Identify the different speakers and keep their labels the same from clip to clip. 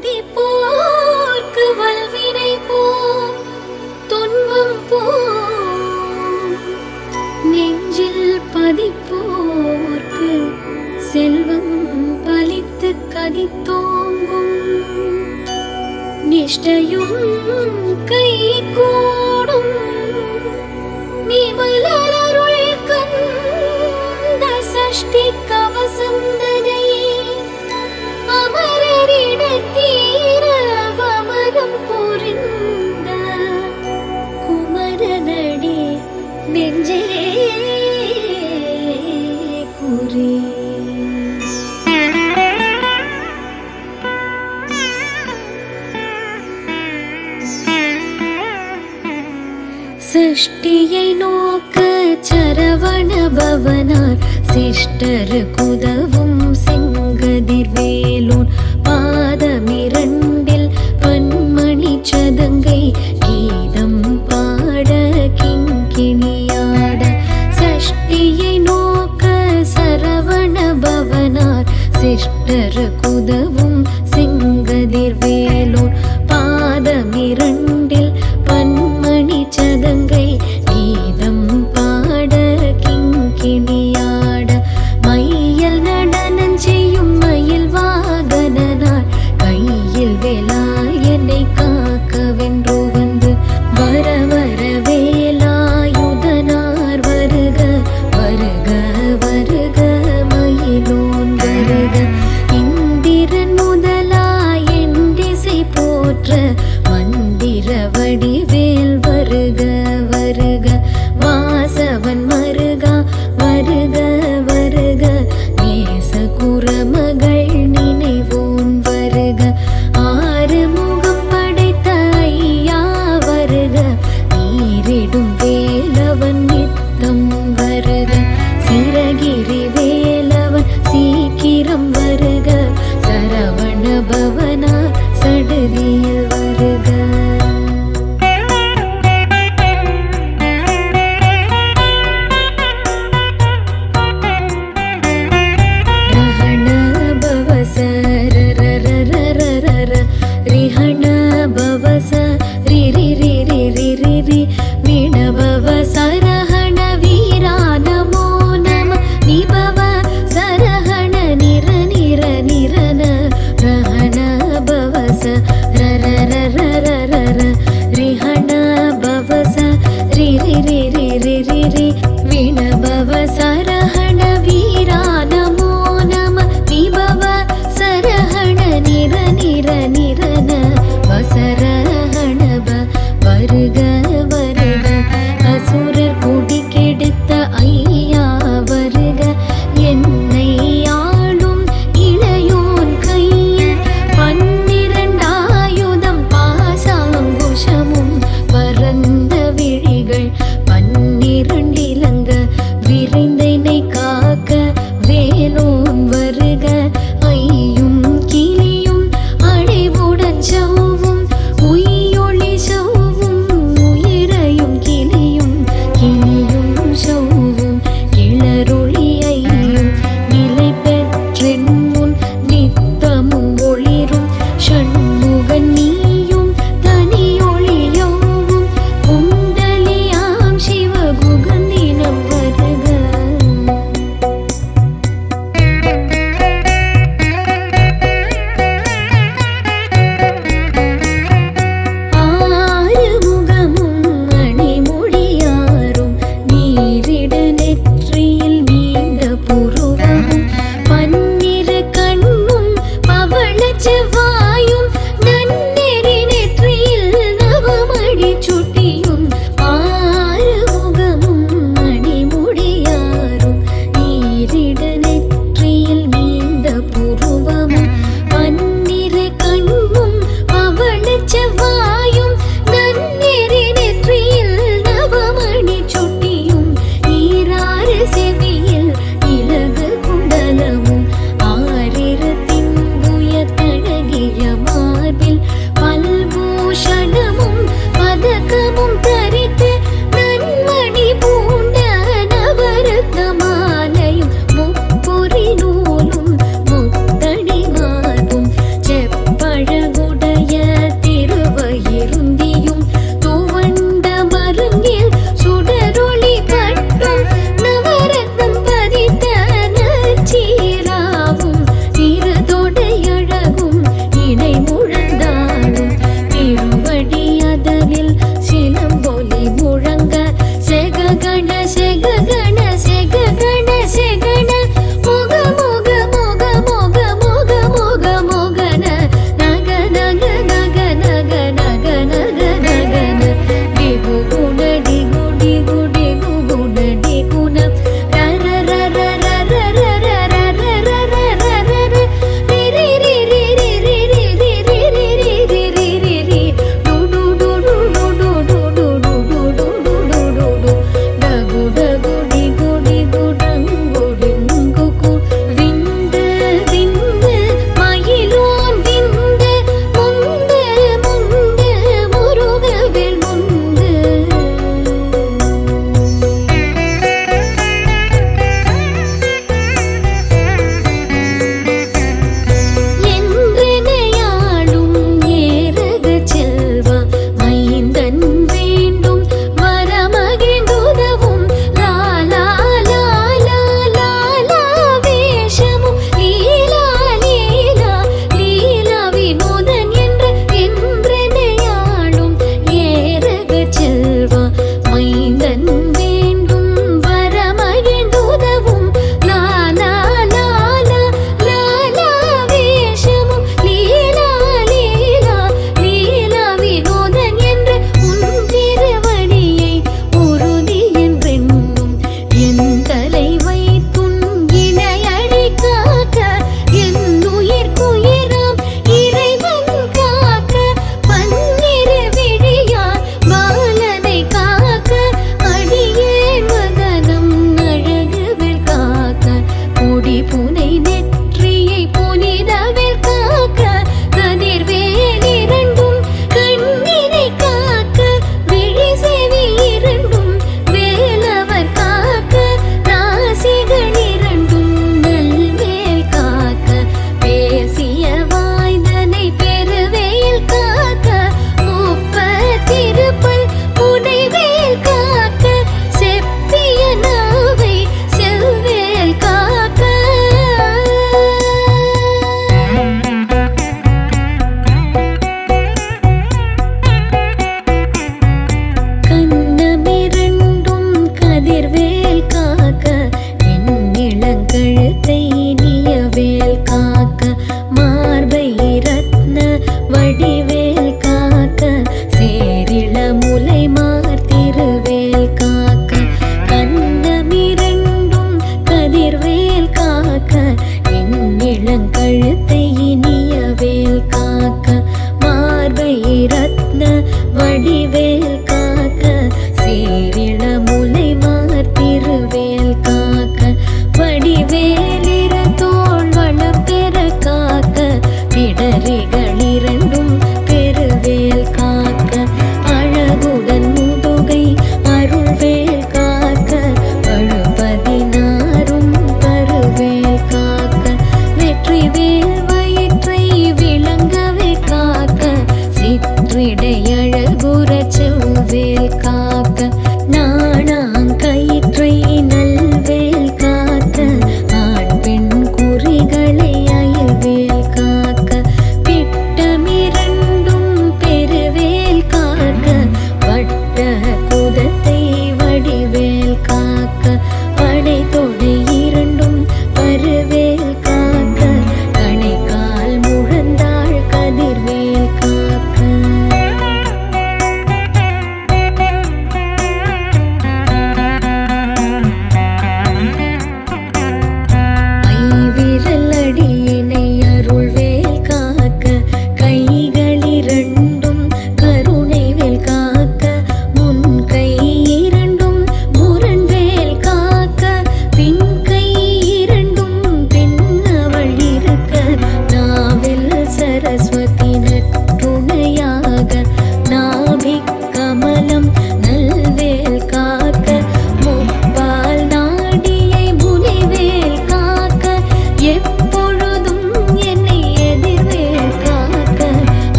Speaker 1: துதிப்போர்க்கு வல்வினை போம் துன்பம் போம் நெஞ்சில் பதிப்போர்க்கு செல்வம் பலித்து கதித்தோங்கும் நிஷ்டையும் கை கூடும் நிமலருள் கந்த சஷ்டி கவசம் தனை அமரரிடத்தீர அவமரம் புரிந்த குமரனடி நெஞ்சே குறி சஷ்டியை நோக்க சரவண பவனார் சிஷ்டர் குதவும் செங்கதிர் வேலூன் பாதமிரண்டில் பன்மணி சதங்கை கீதம் பாட கிங்கிணியாட சஷ்டியை நோக்க சரவண பவனார் சிஷ்டர் குதவும் செங்கதிர் வேலூர் பாதமிரண்டில் பன்மணி சதங்கை கீதம் பாட கிங்கிணியாட மையல் நடனம் செய்யும் மயில் வாகனனார் கையில் வேளால் என்னை காக்க வென்று வந்து வர வர வேலாயுதனார் வருக வருக வருக மயிலோன் வருக இந்திரன் முதலாய் என் திசை போற்ற மந்திர வடிவேல் வருக வருக வாசவன் மருகா வருக வருக நேச குரமகள் நினைவோன் வருக ஆறு முகம் படைத்த ஐயா வருக நீரிடும் வேலவன் நித்தம் வருக சிறகிரி வேலவன் சீக்கிரம் வருக சரவண பவனா சடுதியில் வருக रहण भवस र र र र र र र रिहण भवस रि रि रि रि रि रि रि वीण भवस रहण वीरा नमो नम निभव सरहण निर निर निरन रहण भवस र र र र र र र रिहण भवस रि रि रि रि रि रि रि वीण भवस रहण वीरा नमो नम विभव सरहण निर निर निरन வசரஹண ப வருக வருக அசுரர் குடி கெடுத்த ஐயா வருக என்னை ஆளும் இளையோன் கையில் பன்னிரண்டாயுதம் பாசாங்குஷமும் பரந்த விழிகள் பன்னிரண்டிலங்க விரைந்தனை காக்க வேலோன் வருக ஐயும் கிளியும் அடைவுடன் சவ்வும் உயிரொளி சவ்வும் உயிரையும் கிளியும் கிளியும் சவ்வும் கிளரொளி ஐயும் நிலை பெற்றென் முன் நித்தமும் ஒளிரும் ஷண்முகன் நீயும் தனியொளியவும் குண்டலியாம் சிவகுகந்தினம் வருக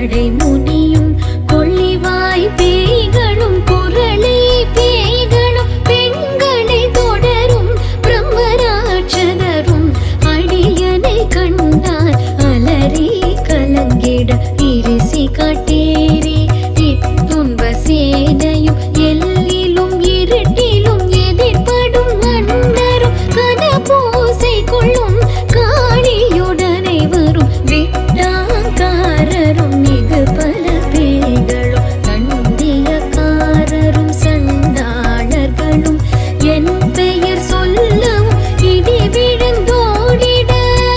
Speaker 1: சடை முனியும் கொள்ளிவாய் பேய்களும் குரளை பேய்களும் பெண்களை தொடரும் பிரம்மராட்சதரும் அடியனை கண்டார் அலறி கலங்கிட இரிசி காட்டேரி இத்துன்ப சேனையும் எல்லிலும் இருட்டிலும் எதிர்படும் அண்ணரும் கனபூசை கொள்ளும் காணியுடனே வரும் விட்டாங்காரரும் மிகு பல பேய்களும் கண்டியக்காரரும் சண்டாளர்களும் என் பெயர் சொல்லவும் இடி விழுந்தோடிட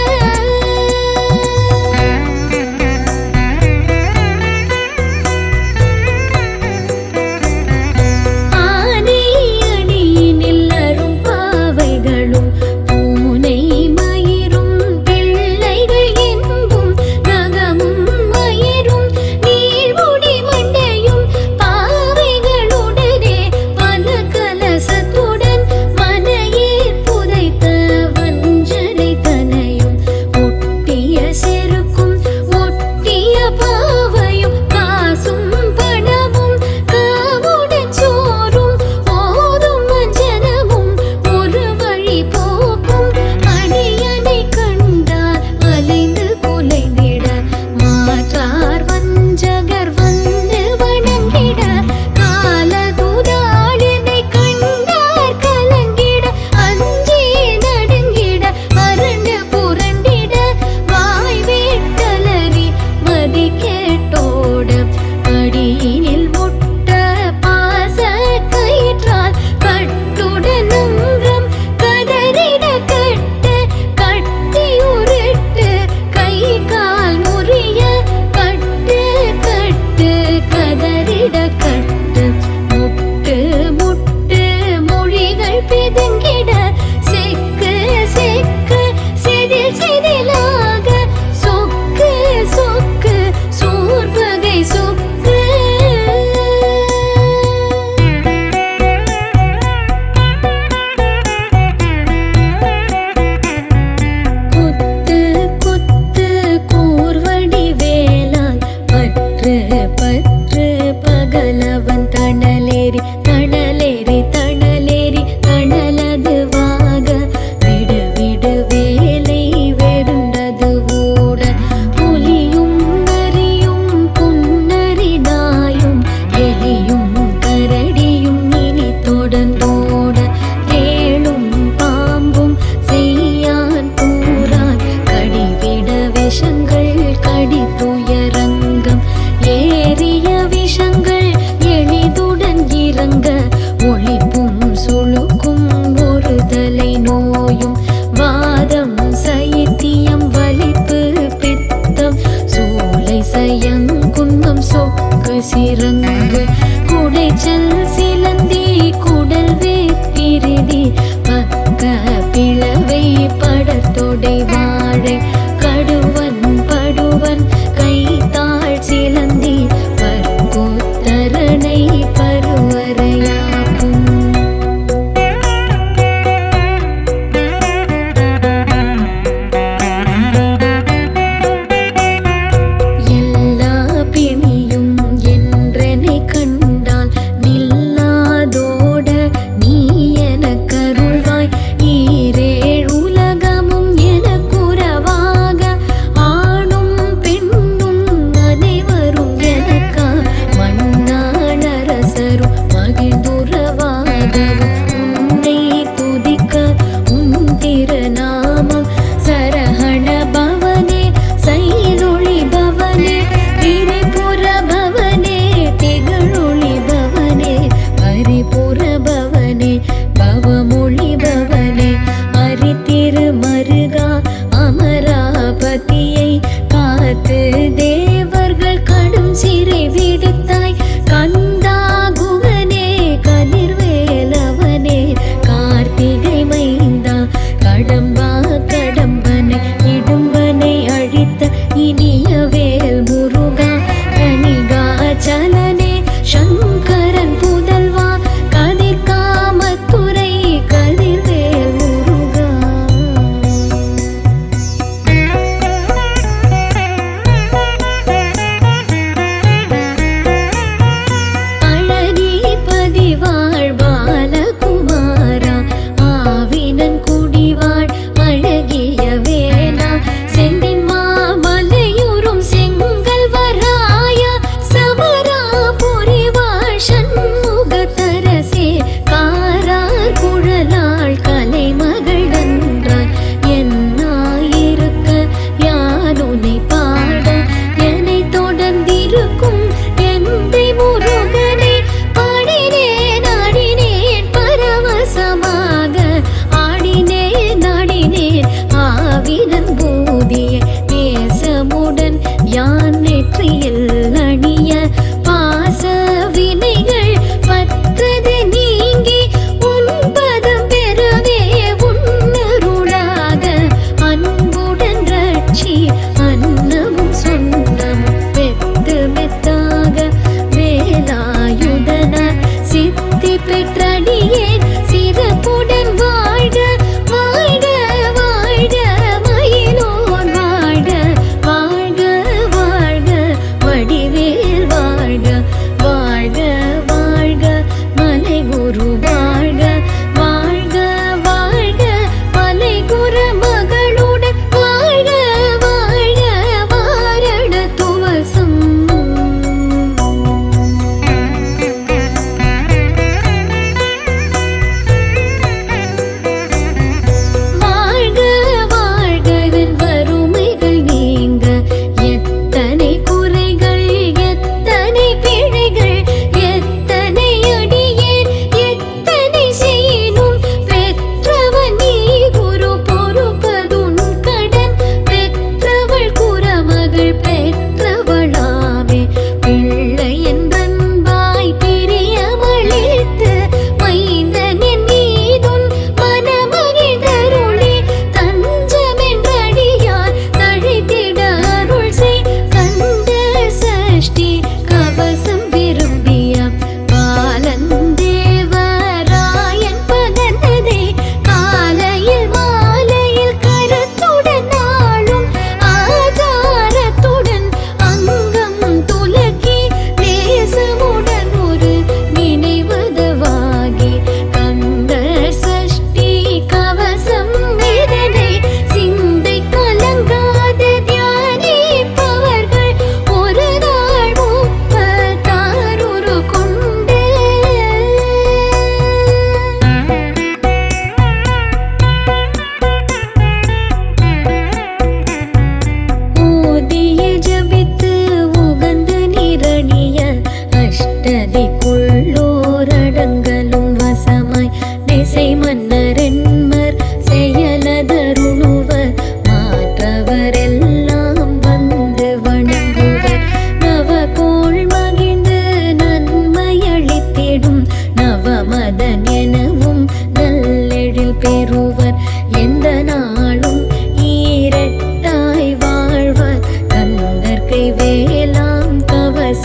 Speaker 1: ஆனை அணியினில் அரும் பாவைகளும் பூனை மயிரும் பிள்ளைகள் என்பும் நகமும் மயிரும் நீள்முடி மண்டையும் பாவைகளுடனே பல கலசத்துடன் மனையில் புதைத்த வஞ்சனை தனையும் ஒட்டிய செருக்கும் ஒட்டிய பாவையும் காசும் பணமும் காவுடன் சோறும் ஓதும் வஞ்சனமும் ஒரு வழி போக்கும் அடியனை கண்டார் அலைந்து குலைந்திட மாற்றார் வஞ்சகர் வந்து வணங்கிட காலதுதாடினை கண்டார் கலங்கிட அஞ்சி நடுங்கிட அரண்டு புரண்டிட வாய் வேட்டலறி மதி கேட்டோட அடியினில் முட்ட பாச கயிற்றால் கட்டுடன் அங்கம் கதறிட கட்டு கட்டி உருட்டு கை கால் முறிய கட்டு கட்டு கதறிட கட்டு முட்டு முட்டு மொழிகள் பிதுங்கிட செக்கு செக்கு செதில் செதிலாக சொக்கு சொக்கு சூர்வகை சொக்கு குத்து குத்து கூர்வடி வேலால் பற்று பற்று பகலவன் தணலேறி தணலேறி தணலேறி தணலதுவாக விடு விடு வேலை வெருண்டது ஓட புலியும் நரியும் புன்னரி நாயும் எலியும் கரடியும் இனி தொடர்ந்தோட தேளும் பாம்பும் செய்யான் கூறான் கடிவிட விஷங்கள் கடி துயரங்கம் ஏறிய விஷங்கள் எளிதுடன் இறங்க ஒளிப்பும் சுளுக்கும் ஒரு தலை நோயும் வாதம் சைத்தியம் வலிப்பு பித்தம் சூளை சயங்குன்னம் சொக்கு சிறங்கு குடைச்சல் சிலந்தி குடல் வேப்பிரிதி பக்க பிளவை படத்தொடை வாழை கடுவன் படுவன் கைத்தாள் சிலந்தி பருங்கோத்தரணை பருவரையாகும் எல்லா பிணியும் என்றனை கண்டு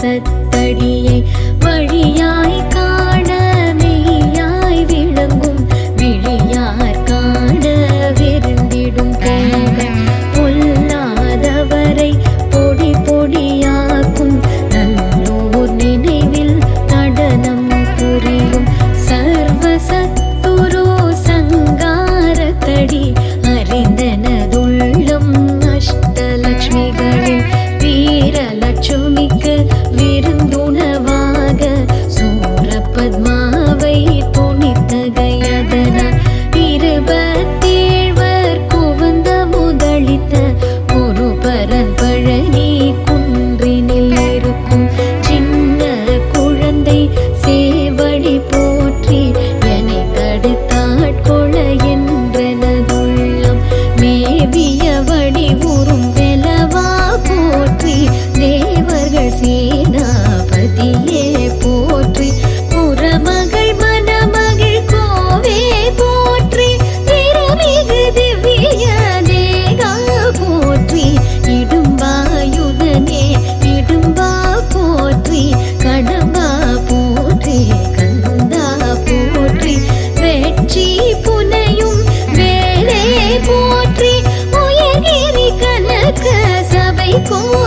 Speaker 1: சர்வசத்தடியை வழியாய் காண மெய்யாய் விளங்கும் விழியார் காண விருந்திடும் பெண்கள் பொல்லாதவரை பொடி பொடியாக்கும் நல்லோர் நினைவில் நடனம் புரியும் சர்வசத்துரு சங்காரத்தடி அறிந்தனதுள்ளம் அஷ்டலக்ஷ்மிகளில் வீரலட்சுமிக்கு விருந்துணவாக சூரபத்மாவை துணித்தகையதனால் இருபத்தேழ்வர் குவந்த முதலித்த ஒரு பரன் பழனி குன்றினில் இருக்கும் சின்ன குழந்தை சேவடி போற்றி என்னை தடுத்தாட்கொள என்றனதுள்ளம் மேவிய வடிவுறும் வெலவா போற்றி தேவர்கள் சேனாபதியே போற்றி புறமகள் மணமகள் கோவே போற்றி திருமிகு திவ்ய தேகா போற்றி இடும்பாயுதனே இடும்பா போற்றி கடம்பா போற்றி கந்தா போற்றி வெற்றி புனையும் வேலே போற்றி உயர்கிரி கனக சபை கோ